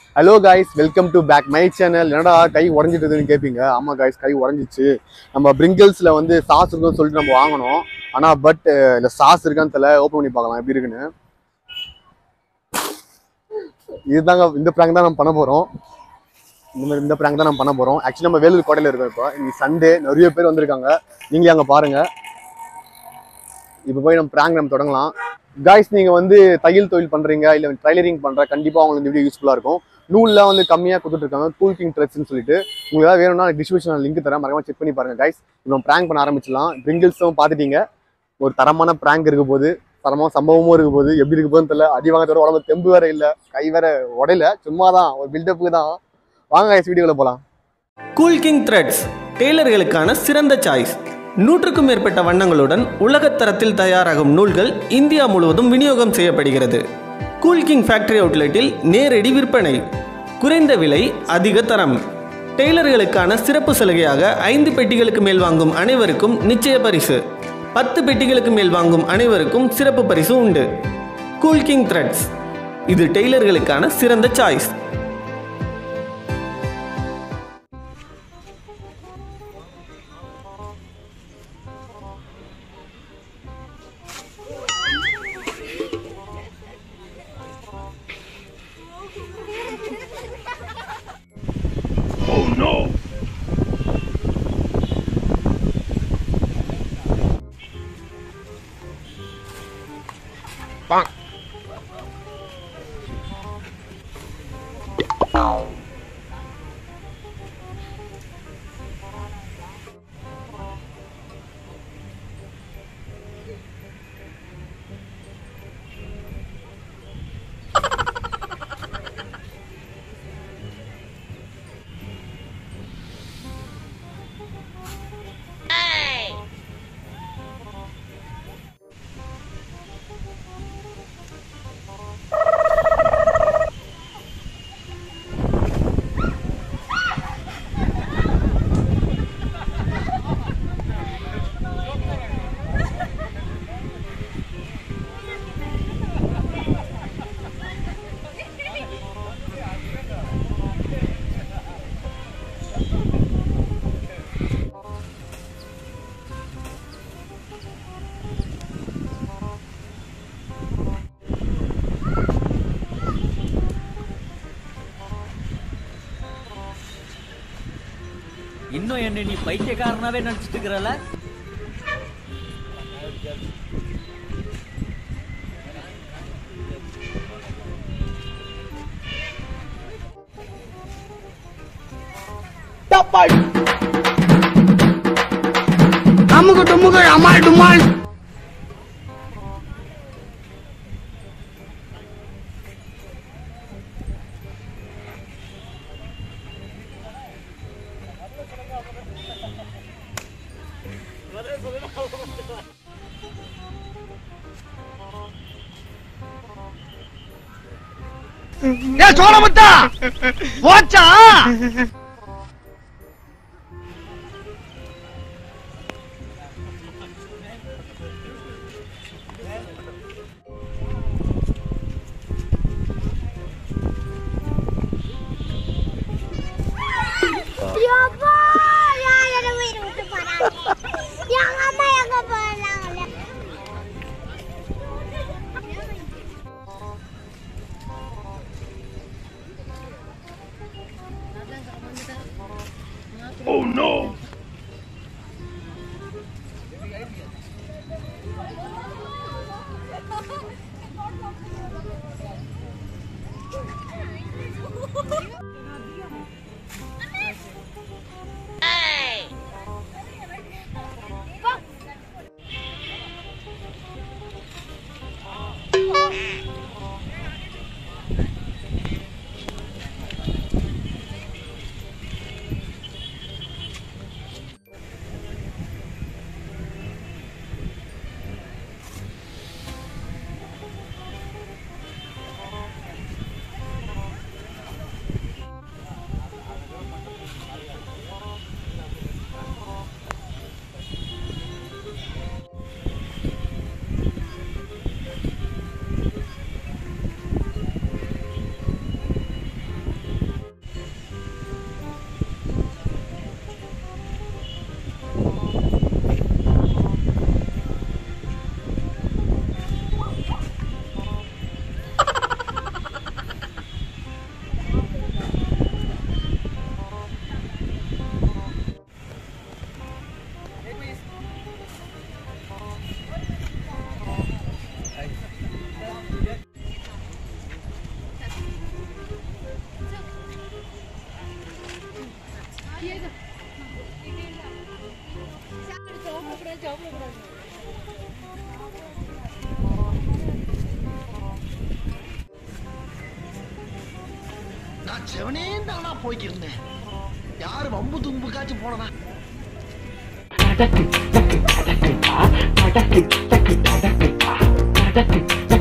hello guys welcome to back my channel என்னடா கை உடஞ்சிட்டுதுன்னு கேட்பீங்க ஆமா காய்ஸ் கை உடஞ்சிச்சு நம்ம பிரிங்கிள்ஸ்ல வந்து சாஸ் இருக்குன்னு சொல்லிட்டு நம்ம வாங்கினோம் ஆனா பட் இல்ல சாஸ் இருக்கான்னு தெரியல ஓப்பன் பண்ணி பார்க்கலாம் எப்படி இருக்குன்னு இதுதாங்க இந்த ப்ராங்க் தான் நம்ம பண்ண போறோம் இந்த மாதிரி இந்த ப்ராங்க் தான் நம்ம பண்ண போறோம் ஆக்சுவலி நம்ம வேலூர் கோட்டையில இருக்கோம் இப்போ இன்னைக்கு சண்டே நிறைய பேர் வந்திருக்காங்க நீங்களே அங்க பாருங்க இப்போ போய் நம்ம ப்ராங்க் நம்ம தொடங்கலாம் காய்ஸ் நீங்க வந்து தையல் தொழில் பண்றீங்க இல்ல டைலரிங் பண்ற கண்டிப்பா உங்களுக்கு இந்த வீடியோ யூஸ்ஃபுல்லா இருக்கும் நூல்லாம் வந்து கம்மியா கொடுத்துட்டு இருக்காங்க கூல் கிங் ட்ரெஸ்ன்னு சொல்லிட்டு உங்களுக்கு ஏதாவது வேணும்னா டிஸ்கிரிப்ஷன் லிங்க் தரேன் மறக்காம செக் பண்ணி பாருங்க கைஸ் இப்போ ப்ராங்க் பண்ண ஆரம்பிச்சிடலாம் பிரிங்கிள்ஸும் பார்த்துட்டீங்க ஒரு தரமான ப்ராங்க் இருக்க போது தரமான சம்பவமும் இருக்க போது எப்படி இருக்க போதுன்னு தெரியல அடி வாங்க தவிர உடம்பு தெம்பு வேற இல்ல கை வேற உடையில சும்மா தான் ஒரு பில்டப்புக்கு தான் வாங்க கைஸ் வீடியோல போலாம் கூல் கிங் த்ரெட்ஸ் டெய்லர்களுக்கான சிறந்த சாய்ஸ் நூற்றுக்கும் மேற்பட்ட வண்ணங்களுடன் உலகத்தரத்தில் தயாராகும் நூல்கள் இந்தியா முழுவதும் விநியோகம் செய்யப்படுகிறது கூல் கிங் ஃபேக்டரி அவுட்லெட்டில் நேரடி விற்பனை குறைந்த விலை அதிக தரம் டெய்லர்களுக்கான சிறப்பு சலுகையாக ஐந்து பெட்டிகளுக்கு மேல் வாங்கும் அனைவருக்கும் நிச்சய பரிசு பத்து பெட்டிகளுக்கு மேல் வாங்கும் அனைவருக்கும் சிறப்பு பரிசு உண்டு கூல் கிங் த்ரெட்ஸ் இது டெய்லர்களுக்கான சிறந்த சாய்ஸ் இன்னும் என்ன நீ பைத்தியக்காரனாவே நினைச்சிட்டு இருக்கிறல அமுகு டுமுகு அமால் டுமால் ஏ சோழமுத்தா போச்சா யப்பா யாரோட வீடு விட்டு போறாங்க எங்க அம்மா எங்க போறாங்க நான் செவனே தானா போய்க்கிருந்தேன் யாரு வம்பு தும்புக்காச்சும் போனனா டக்கு டக்கு டக்கு டக்கு டக்கு டக்கு டக்கு